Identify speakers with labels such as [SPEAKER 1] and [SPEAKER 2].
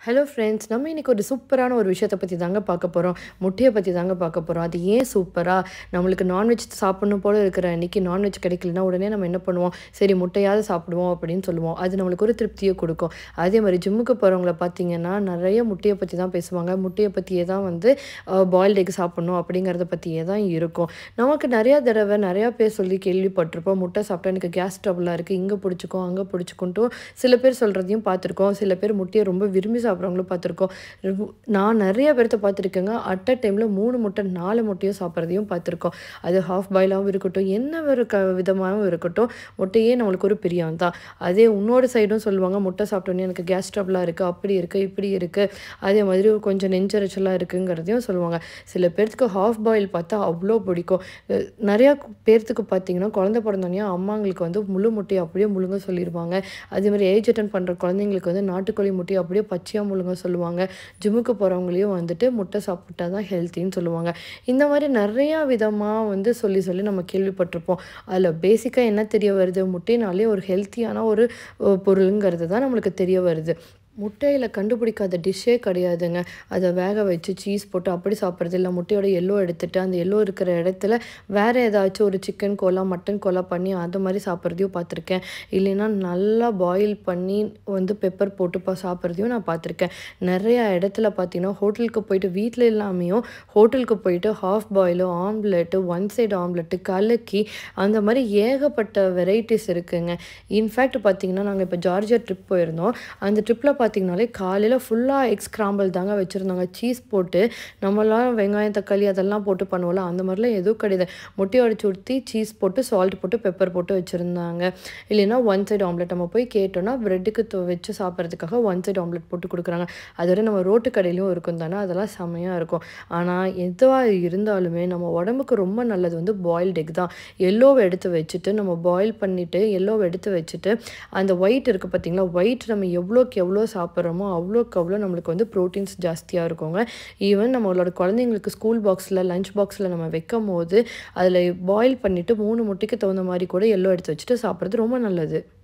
[SPEAKER 1] hello friends நம்ம இன்றைக்கி ஒரு சூப்பரான ஒரு விஷயத்தை பற்றி தாங்க பார்க்க போகிறோம் முட்டையை பற்றி தாங்க பார்க்க போகிறோம் அது ஏன் சூப்பராக நம்மளுக்கு நான்வெஜ் சாப்பிடணும் போல இருக்கிற அன்றைக்கி நான்வெஜ் கிடைக்கலனா உடனே நம்ம என்ன பண்ணுவோம் சரி முட்டையாவது சாப்பிடுவோம் அப்படின்னு சொல்லுவோம் அது நம்மளுக்கு ஒரு திருப்தியை கொடுக்கும் அதே மாதிரி ஜிம்முக்கு போகிறவங்கள பார்த்தீங்கன்னா நிறைய முட்டையை பற்றி தான் பேசுவாங்க முட்டையை பற்றியே தான் வந்து பாயில்டு எக் சாப்பிடணும் அப்படிங்கிறத பற்றியே தான் இருக்கும் நமக்கு நிறையா தடவை நிறையா பேர் சொல்லி கேள்விப்பட்டிருப்போம் முட்டை சாப்பிட்டா எனக்கு கேஸ் ட்ரபிளாக இருக்குது இங்கே பிடிச்சிக்கும் அங்கே பிடிச்சிக்குன்ட்டு சில பேர் சொல்கிறதையும் பார்த்துருக்கோம் சில பேர் முட்டையை ரொம்ப விரும்பி சாப்பிட்றவங்களும் பார்த்துருக்கோம் ரொம்ப- நான் நிறைய பேர்த்த பார்த்துருக்கேங்க அட் அ டைமில் மூணு முட்டை நாலு முட்டையும் சாப்பிட்றதையும் பார்த்துருக்கோம் அது ஹாஃப் பாயிலாகவும் இருக்கட்டும் என்ன ஒரு க விதமாகவும் இருக்கட்டும் முட்டையே நம்மளுக்கு ஒரு பிரியம் தான் அதே இன்னொரு சைடும் சொல்லுவாங்க முட்டை சாப்பிட்டோன்னே எனக்கு கேஸ் ட்ரபிளாக இருக்குது அப்படி இருக்குது இப்படி இருக்குது அதே மாதிரி கொஞ்சம் நெஞ்சரிச்சலாக இருக்குங்கிறதையும் சொல்லுவாங்க சில பேர்த்துக்கு ஹாஃப் பாயில் பார்த்தா அவ்வளோ பிடிக்கும் அஹ் நிறையா பேர்த்துக்கு பார்த்தீங்கன்னா குழந்தை பிறந்தோடனே அம்மாங்களுக்கு வந்து முழு முட்டையை அப்படியே முழுங்க சொல்லிடுவாங்க அதே மாதிரி ஏஜ் அட்டன் பண்ணுற குழந்தைங்களுக்கு வந்து நாட்டுக்கோழி முட்டையை அப்படியே பச்சையாக முழுங்க சொல்லுவாங்க ஜிம்முக்கு போகிறவங்களையும் வந்துட்டு முட்டை சாப்பிட்டா தான் ஹெல்த்தின்னு சொல்லுவாங்க இந்த மாதிரி நிறையா விதமாக வந்து சொல்லி சொல்லி நம்ம கேள்விப்பட்டிருப்போம் அதில் பேசிக்காக என்ன தெரிய வருது முட்டைனாலே ஒரு ஹெல்த்தியான ஒரு அஹ், பொருளுங்கிறது தான் நம்மளுக்கு தெரிய வருது முட்டையில் கண்டுபிடிக்காத டிஷ்ஷே கிடையாதுங்க அதை வேக வச்சு சீஸ் போட்டு அப்படி சாப்பிட்றது இல்லை முட்டையோட எல்லோ எடுத்துட்டு அந்த எல்லோ இருக்கிற இடத்துல வேறு ஏதாச்சும் ஒரு சிக்கன் கோலா மட்டன் கோலா பண்ணி அந்த மாதிரி சாப்பிட்றதையும் பார்த்துருக்கேன் இல்லைன்னா நல்லா பாயில் பண்ணி வந்து பெப்பர் போட்டு பா சாப்பிட்றதையும் நான் பார்த்துருக்கேன் நிறையா இடத்துல பார்த்தீங்கன்னா ஹோட்டலுக்கு போயிட்டு வீட்டில் இல்லாமையும் ஹோட்டலுக்கு போயிட்டு half boil omelette one side omelette கலக்கி அந்த மாதிரி ஏகப்பட்ட வெரைட்டிஸ் இருக்குங்க இன்ஃபேக்ட் பார்த்தீங்கன்னா நாங்கள் இப்போ ஜார்ஜியா ட்ரிப் போயிருந்தோம் அந்த ட்ரிப்பில் பார்த்தீங்கனாலே காலையில் ஃபுல்லாக எக் ஸ்க்ராம்பிள் தாங்க வச்சுருந்தாங்க சீஸ் போட்டு நம்மலாம் வெங்காயம் தக்காளி அதெல்லாம் போட்டு பண்ணுவோம்ல அந்த மாதிரிலாம் எதுவும் கிடையாது முட்டையை உடச்சி ஊற்றி சீஸ் போட்டு சால்ட் போட்டு பெப்பர் போட்டு வச்சுருந்தாங்க இல்லைன்னா ஒன் சைடு ஆம்லெட் நம்ம போய் கேட்டோம்னா ப்ரெட்டுக்கு வச்சு சாப்பிட்றதுக்காக ஒன் சைடு ஆம்லெட் போட்டு கொடுக்குறாங்க அதோட நம்ம ரோட்டு கடையிலையும் இருக்கும் தானே அதெல்லாம் செம்மையாக இருக்கும் ஆனால் எதுவாக இருந்தாலுமே நம்ம உடம்புக்கு ரொம்ப நல்லது வந்து பாயில்டு எக் தான் எல்லோவை எடுத்து வச்சுட்டு நம்ம பாயில் பண்ணிவிட்டு எல்லோவை எடுத்து வச்சுட்டு அந்த ஒயிட் இருக்குது பார்த்தீங்களா ஒயிட் நம்ம எவ்வளோக்கு எவ்வளோ சாப்பிட்றோமோ அவ்வளோக்கு அவ்வளோ நம்மளுக்கு வந்து ப்ரோட்டீன்ஸ் ஜாஸ்தியாக இருக்குங்க ஈவன் நம்மளோட குழந்தைங்களுக்கு ஸ்கூல் பாக்ஸில் லஞ்ச் பாக்ஸில் நம்ம வைக்கும் போது அதில் பாயில் பண்ணிவிட்டு மூணு முட்டைக்கு தகுந்த மாதிரி கூட எல்லோ எடுத்து வச்சுட்டு சாப்பிட்றது ரொம்ப நல்லது